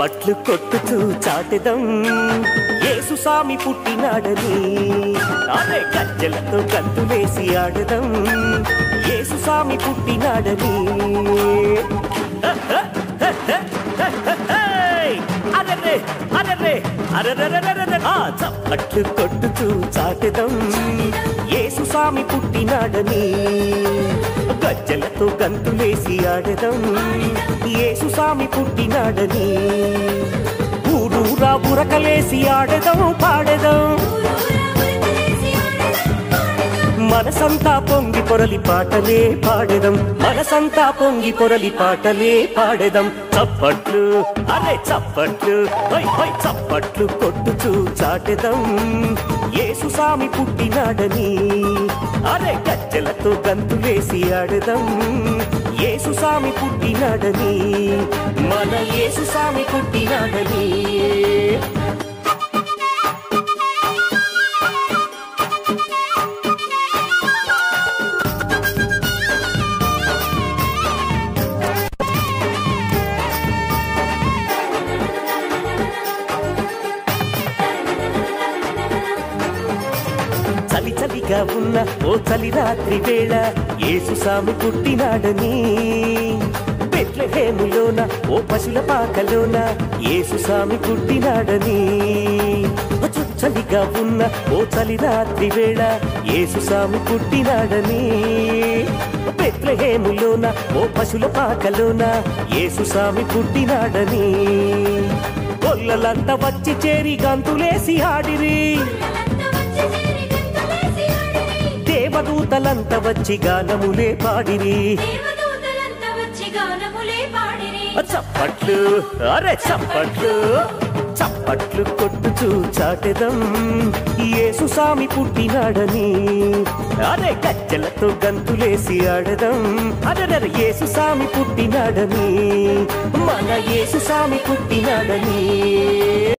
చప్పట్లు కొట్టుతూ చాటెదం యేసు సామి పుట్టినాడని అదే గజ్జలతో గంతులేసి ఆడదం యేసు సామి పుట్టినాడని అరరే అరరే అరరరరరర ఆ చప్పట్లు కొట్టుతూ చాటెదం యేసు సామి పుట్టినాడని గజ్జలతో గంతులేసి ఆడదం యేసు సామి పుట్టినాడని ఊరూరా బురకలేసి ఆడదం పాడదం మనసంతా పొంగి పొరలి పాటలే పాడెదం మనసంతా పొంగి పొరలి పాటలే పాడెదం చప్పట్లు అరే చప్పట్లు హై హై చప్పట్లు కొట్టుచూ చాటెదం యేసు సామి పుట్టినాడని అరే గజ్జలతో గంతులేసి ఆడదం యేసు సామి పుట్టినాడని మన యేసు సామి పుట్టినాడని చలి చలిగా ఉన్న ఓ చలి రాత్రి వేళ యేసు సామి పుట్టినాడని బెత్లెహేములోన ఓ పశుల పాకలోన యేసు సామి పుట్టినాడని చలిగా ఉన్న ఓ చలి రాత్రి వేళ యేసు సామి పుట్టినాడని బెత్లెహేములోన ఓ పశుల పాకలోన యేసు సామి పుట్టినాడని గొల్లలంతా వచ్చి చేరి గంతులేసి ఆడిరి దేవదూతలంత వచ్చి గానములే పాడిరి చప్పట్లు అరే చప్పట్లు చప్పట్లు కొట్టుచూ చాటెదం యేసు సామి పుట్టినాడని అరే గజ్జలతో గంతులేసి ఆడదం అరే యేసు సామి పుట్టినాడని మన యేసు సామి పుట్టినాడని